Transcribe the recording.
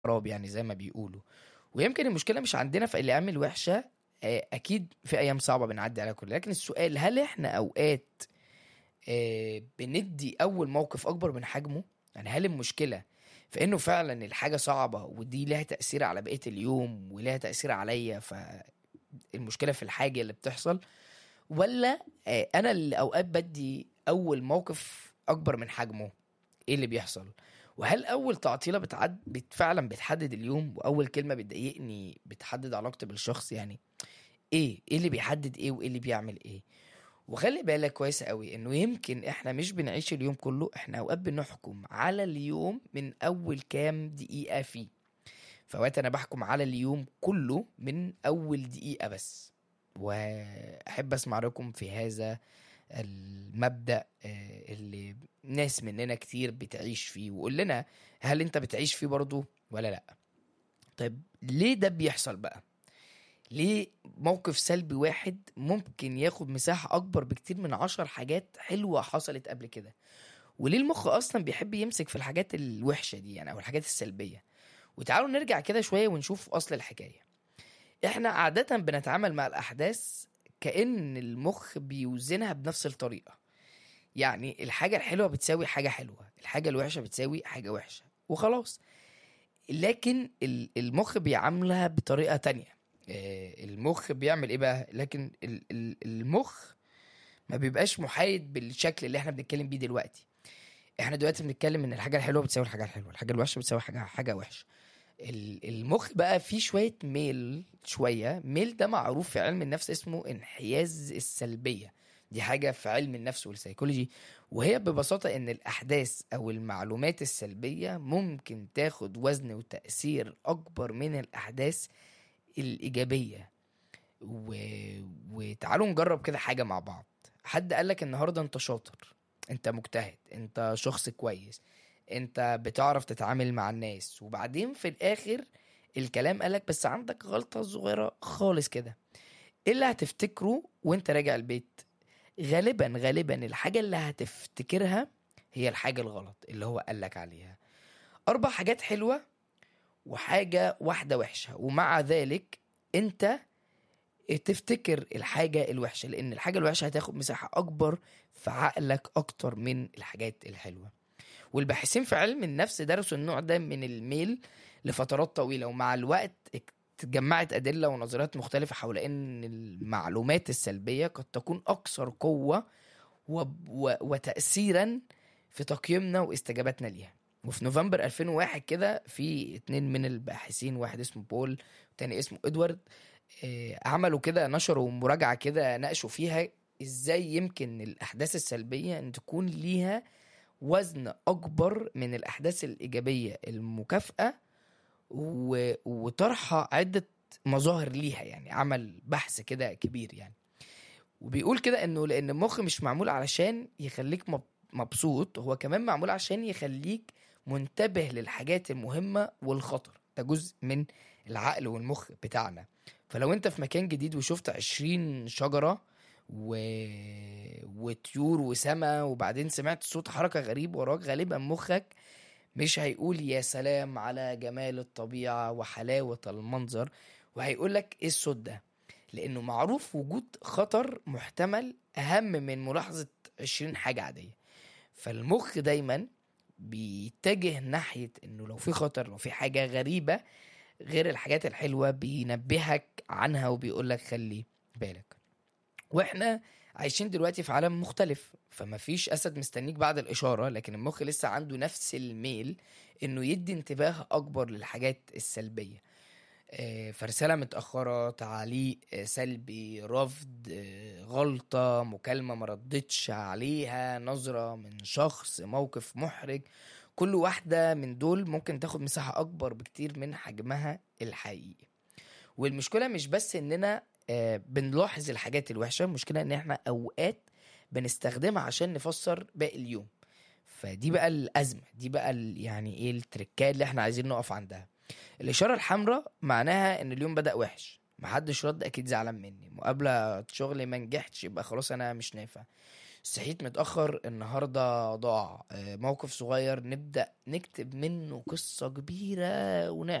خراب يعني زي ما بيقولوا ويمكن المشكله مش عندنا في الايام الوحشه آه، اكيد في ايام صعبه بنعدي عليها كلها لكن السؤال هل احنا اوقات آه، بندي اول موقف اكبر من حجمه يعني هل المشكله في انه فعلا الحاجه صعبه ودي لها تاثير على بقيه اليوم ولها تاثير عليا فالمشكله في الحاجه اللي بتحصل ولا آه، انا اللي اوقات بدي اول موقف اكبر من حجمه ايه اللي بيحصل وهل اول تعطيله بتعد بت فعلا بتحدد اليوم واول كلمه بتضايقني بتحدد علاقتي بالشخص يعني ايه ايه اللي بيحدد ايه وايه اللي بيعمل ايه وخلي بالك كويس قوي انه يمكن احنا مش بنعيش اليوم كله احنا اوقات بنحكم على اليوم من اول كام دقيقه فيه فوقت انا بحكم على اليوم كله من اول دقيقه بس واحب اسمع رايكم في هذا المبدا آه، اللي ناس مننا كتير بتعيش فيه وقول لنا هل انت بتعيش فيه برضه ولا لا طيب ليه ده بيحصل بقى ليه موقف سلبي واحد ممكن ياخد مساحة أكبر بكتير من عشر حاجات حلوة حصلت قبل كده وليه المخ أصلا بيحب يمسك في الحاجات الوحشة دي يعني أو الحاجات السلبية وتعالوا نرجع كده شوية ونشوف أصل الحكاية إحنا عادة بنتعامل مع الأحداث كأن المخ بيوزنها بنفس الطريقة يعني الحاجة الحلوة بتساوي حاجة حلوة الحاجة الوحشة بتساوي حاجة وحشة وخلاص لكن ال- المخ بيعاملها بطريقة تانية آه، المخ بيعمل ايه بقى لكن ال- ال- المخ ما بيبقاش محايد بالشكل اللي احنا بنتكلم بيه دلوقتي احنا دلوقتي بنتكلم ان الحاجه الحلوه بتساوي الحاجه الحلوه الحاجه الوحشه بتساوي حاجه حاجه وحشه ال- المخ بقى فيه شويه ميل شويه ميل ده معروف في علم النفس اسمه انحياز السلبيه دي حاجه في علم النفس والسيكولوجي وهي ببساطه ان الاحداث او المعلومات السلبيه ممكن تاخد وزن وتاثير اكبر من الاحداث الايجابيه و... وتعالوا نجرب كده حاجه مع بعض حد قالك النهارده انت شاطر انت مجتهد انت شخص كويس انت بتعرف تتعامل مع الناس وبعدين في الاخر الكلام قالك بس عندك غلطه صغيره خالص كده ايه اللي هتفتكره وانت راجع البيت غالبا غالبا الحاجه اللي هتفتكرها هي الحاجه الغلط اللي هو قالك عليها اربع حاجات حلوه وحاجه واحده وحشه ومع ذلك انت تفتكر الحاجة الوحشة لأن الحاجة الوحشة هتاخد مساحة أكبر في عقلك أكتر من الحاجات الحلوة والباحثين في علم النفس درسوا النوع ده من الميل لفترات طويلة ومع الوقت اتجمعت أدلة ونظريات مختلفة حول أن المعلومات السلبية قد تكون أكثر قوة و... و... وتأثيرا في تقييمنا واستجاباتنا ليها وفي نوفمبر 2001 كده في اتنين من الباحثين واحد اسمه بول والتاني اسمه ادوارد آه، عملوا كده نشروا مراجعة كده ناقشوا فيها ازاي يمكن الأحداث السلبية ان تكون ليها وزن أكبر من الأحداث الإيجابية المكافأة و... وطرحها عدة مظاهر ليها يعني عمل بحث كده كبير يعني وبيقول كده انه لان المخ مش معمول علشان يخليك مب- مبسوط هو كمان معمول عشان يخليك منتبه للحاجات المهمة والخطر ده جزء من العقل والمخ بتاعنا فلو انت في مكان جديد وشفت عشرين شجرة و... وطيور وسما وبعدين سمعت صوت حركة غريب وراك غالبا مخك مش هيقول يا سلام على جمال الطبيعة وحلاوة المنظر وهيقول لك ايه الصوت ده لانه معروف وجود خطر محتمل اهم من ملاحظة عشرين حاجة عادية فالمخ دايما بيتجه ناحية انه لو في خطر لو في حاجة غريبة غير الحاجات الحلوة بينبهك عنها وبيقول لك خلي بالك واحنا عايشين دلوقتي في عالم مختلف فما فيش اسد مستنيك بعد الاشاره لكن المخ لسه عنده نفس الميل انه يدي انتباه اكبر للحاجات السلبيه آه، فرسالة متأخرة تعليق آه، سلبي رفض آه، غلطة مكالمة مردتش عليها نظرة من شخص موقف محرج كل واحدة من دول ممكن تاخد مساحة أكبر بكتير من حجمها الحقيقي والمشكلة مش بس إننا آه، بنلاحظ الحاجات الوحشة المشكلة إن إحنا أوقات بنستخدمها عشان نفسر باقي اليوم فدي بقى الأزمة دي بقى ال- يعني إيه التركات اللي إحنا عايزين نقف عندها الإشارة الحمراء معناها إن اليوم بدأ وحش محدش رد أكيد زعلان مني مقابلة شغل ما نجحتش يبقى خلاص أنا مش نافع صحيت متأخر النهاردة ضاع آه، موقف صغير نبدأ نكتب منه قصة كبيرة ونعمل